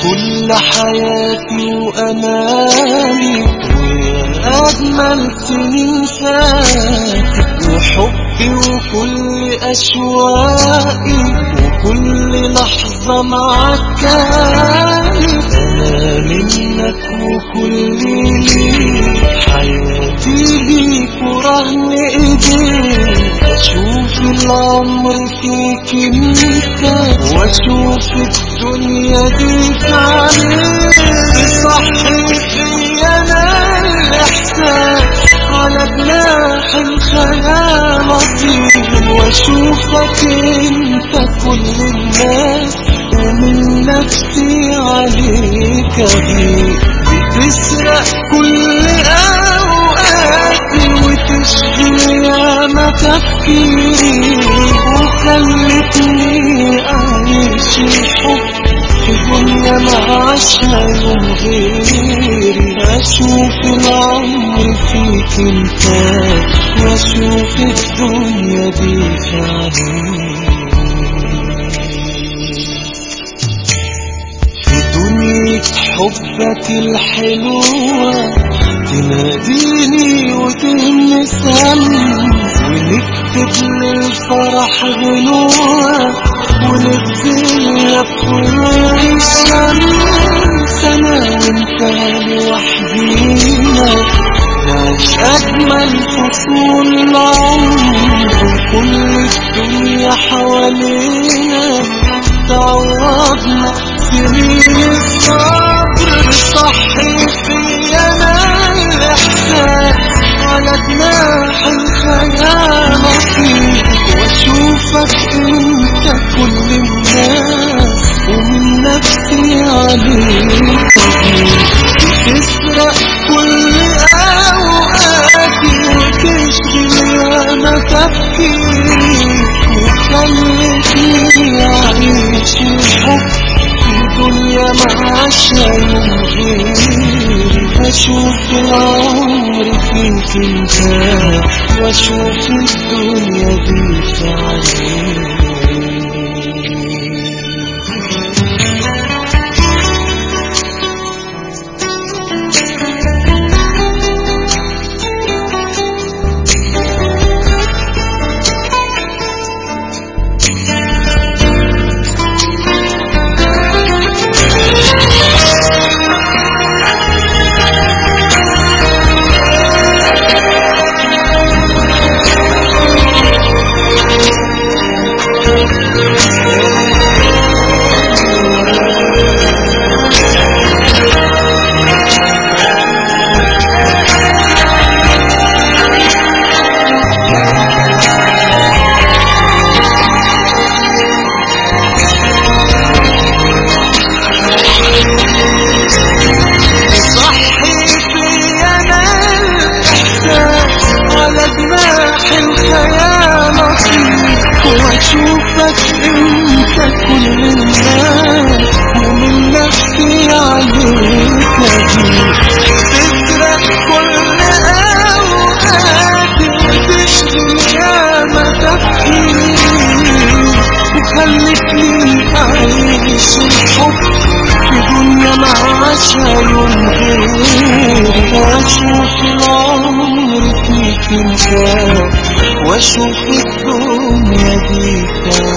كل حياتي وأمالي ويا أجمل سنين فاتت وحبي وكل أشواقي وكل لحظة معاك كانت أنا منك وكل ليك حياتي ليك ورهن إيديك أشوف العمر فيك انت وأشوف الدنيا دي في عينيك صحي في أنا الإحساس على جناح الخيال أطير وأشوفك انت كل الناس ومن نفسي عليك أغير بتسرق كل أوقاتي وتشغل ياما تفكيري وخلتني أعيش الحب في دنيا ما عاشها يوم غيري أشوف العمر فيك انت وأشوف الدنيا دي في عينيك في دنيا حبك الحلوة تناديني وتلمس ونكتب للفرح غنوة ونغسل طيور الشمس أنا وأنت لوحدينا نعيش أجمل فصول العمر وكل الدنيا حوالينا تعوضنا سنين الصبر صحي في أنا الإحساس على جناح الخيال أطير وأشوفك أنت كل الناس ومن نفسي عليك أغير بتسرق كل أوقاتي وتشغل ياما تفكيري وخلتني أعيش الحب في دنيا ما عاشها يوم غيري أشوف العمر فيك انت وأشوف الدنيا دي في عينيك صحي في أنا الإحساس على جناح الخيال أطير وأشوفك أنت كل الناس ومن نفسي عليك أغير تسرق كل أوقاتي وتشغل ياما تفكيري وخلتني أعيش الحب في دنيا ما عاشها يوم غيري واشوف العمر فيك انت واشوف الدنيا دي في